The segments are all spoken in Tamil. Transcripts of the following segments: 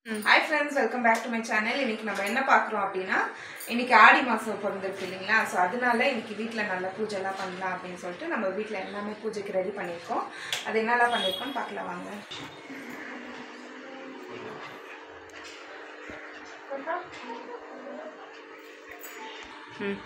Hi friends welcome back to my channel இன்னைக்கு நம்ம என்ன பார்க்குறோம் அப்படின்னா இன்னைக்கு ஆடி மாதம் பிறந்திருக்கு இல்லைங்களா ஸோ அதனால இன்னைக்கு வீட்டில் நல்ல பூஜைலாம் பண்ணலாம் அப்படின்னு சொல்லிட்டு நம்ம வீட்டில் எல்லாமே பூஜைக்கு ரெடி பண்ணியிருக்கோம் அது என்னெல்லாம் பண்ணியிருக்கோம்னு பார்க்கலாம் வாங்க ம்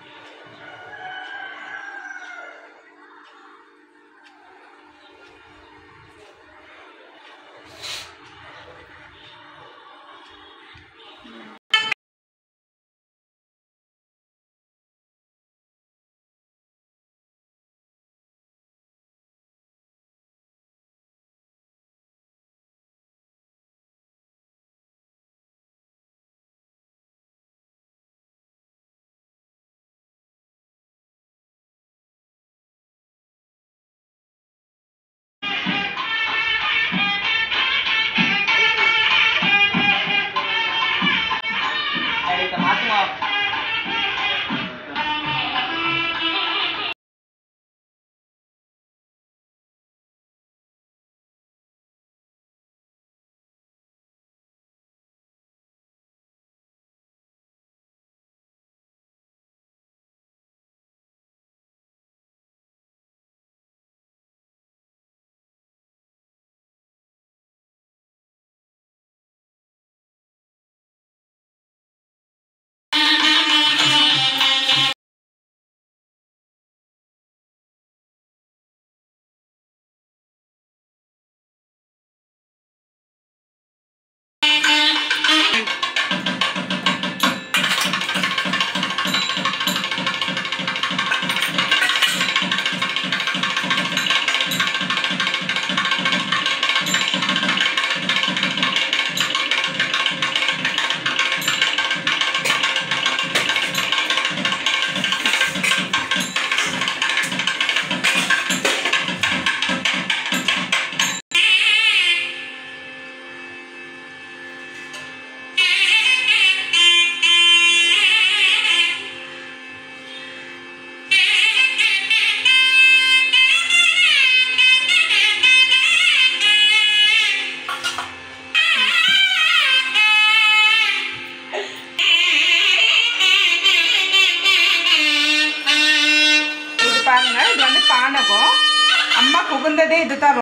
இது பாருங்க இது வந்து பானகம் அம்மா புகுந்ததே இதுதான்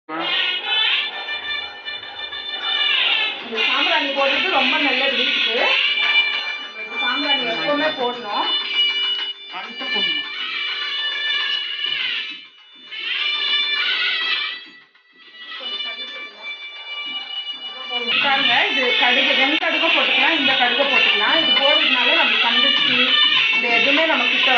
இந்த சாம்பிராணி போடுறது ரொம்ப நல்லது வீட்டுக்கு நம்ம இந்த சாம்பிராணி எப்பவுமே போடணும் அடுத்த பொண்ணு பாருங்க இது கடுகு ரெண்டு கடுகு போட்டுக்கலாம் இந்த கடுகு போட்டுக்கலாம் இது போடுறதுனால நம்ம கண்டுச்சு இந்த எதுவுமே நம்ம கிட்ட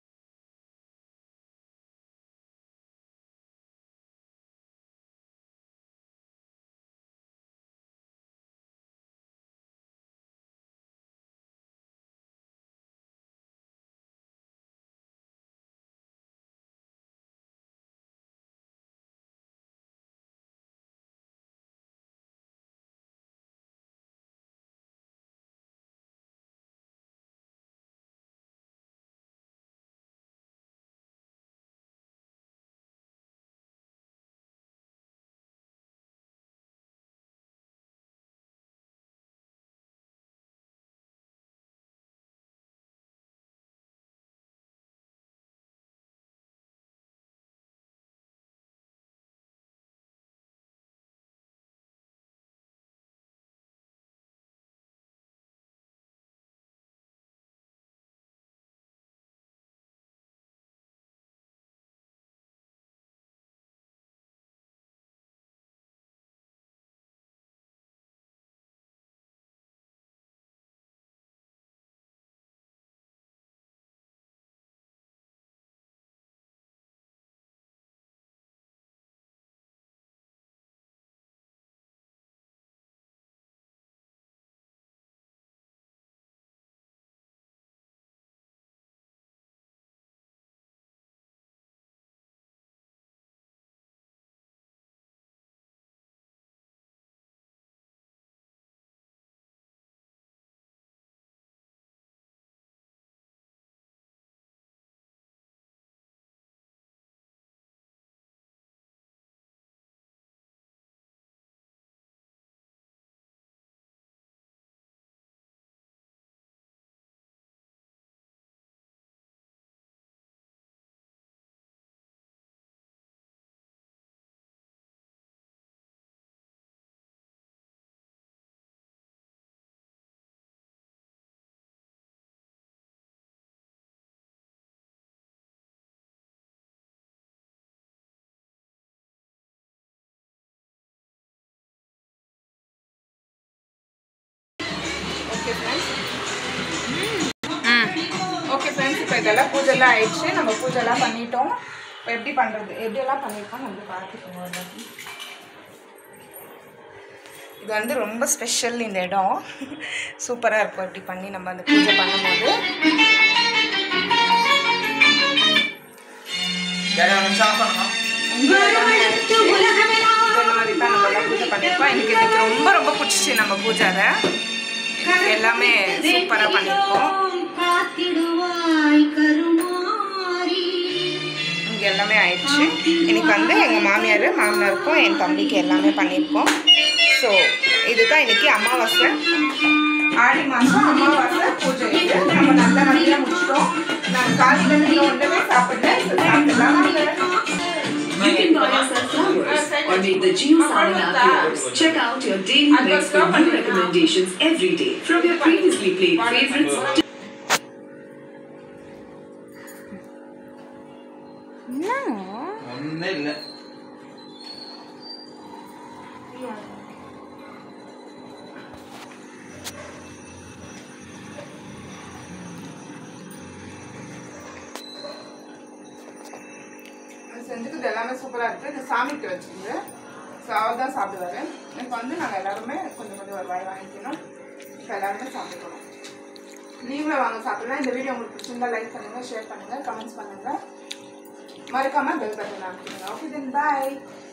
ஓகே ஃப்ரெண்ட்ஸ் ஓகே ஃப்ரெண்ட்ஸ் இப்போ இதெல்லாம் பூஜைலாம் ஆயிடுச்சு நம்ம பூஜைலாம் பண்ணிட்டோம் இப்போ எப்படி பண்ணுறது எப்படியெல்லாம் பண்ணியிருக்கோம் நம்ம பார்த்துக்கோங்க ஒரு வாட்டி. இது வந்து ரொம்ப ஸ்பெஷல் இந்த இடம் சூப்பராக இருக்கும் இப்படி பண்ணி நம்ம அந்த பூஜை பண்ணும்போது யாரையா நிமிஷம் ஆஃப் பண்ணுங்க இந்த மாதிரி தான் நம்ம எல்லாம் பூஜை பண்ணியிருக்கோம் எனக்கு இன்னைக்கு ரொம்ப ரொம்ப பிடிச்சிச்சு நம்ம பூஜாவை எனக்கு எல்லாமே சூப்பராக பண்ணியிருக்கோம் காத்திடுவாய் கருமாரி இங்கே எல்லாமே ஆயிடுச்சு இன்னைக்கு வந்து எங்கள் மாமியார் மாமனாருக்கும் என் தம்பிக்கு எல்லாமே பண்ணியிருக்கோம் ஸோ இதுதான் இன்னைக்கு அமாவாசை ஆடி மாதம் அமாவாசை பூஜை இது நம்ம நல்ல வழியாக முடிச்சிட்டோம் நான் காலையில் இருந்து ஒன்றுமே சாப்பிடல So, சாப்பிடலாம் You can buy us our flowers or make the Geo Salon app yours. Check out your daily mix for new recommendations every day from your previously played favorites. ஒன்றே இல்லை செஞ்சுக்கிறது எல்லாமே சூப்பராக இருக்குது இது சாமிக்கு வச்சுருந்து ஸோ அவர் தான் சாப்பிடுவாரு இப்போ வந்து நாங்கள் எல்லாருமே கொஞ்சம் கொஞ்சம் ஒரு வாய் வாங்கிக்கணும் இப்போ எல்லாருமே சாப்பிட்டுக்கணும் நீங்களும் வாங்க சாப்பிடலாம் இந்த வீடியோ உங்களுக்கு பிடிச்சிருந்தா லைக் பண்ணுங்கள் ஷேர் பண்ணுங்கள் கமெண்ட்ஸ் பண்ணுங்கள் மறக்காமல் பெல் பட்டன் அமைக்கிடுங்க ஓகே தென் பாய்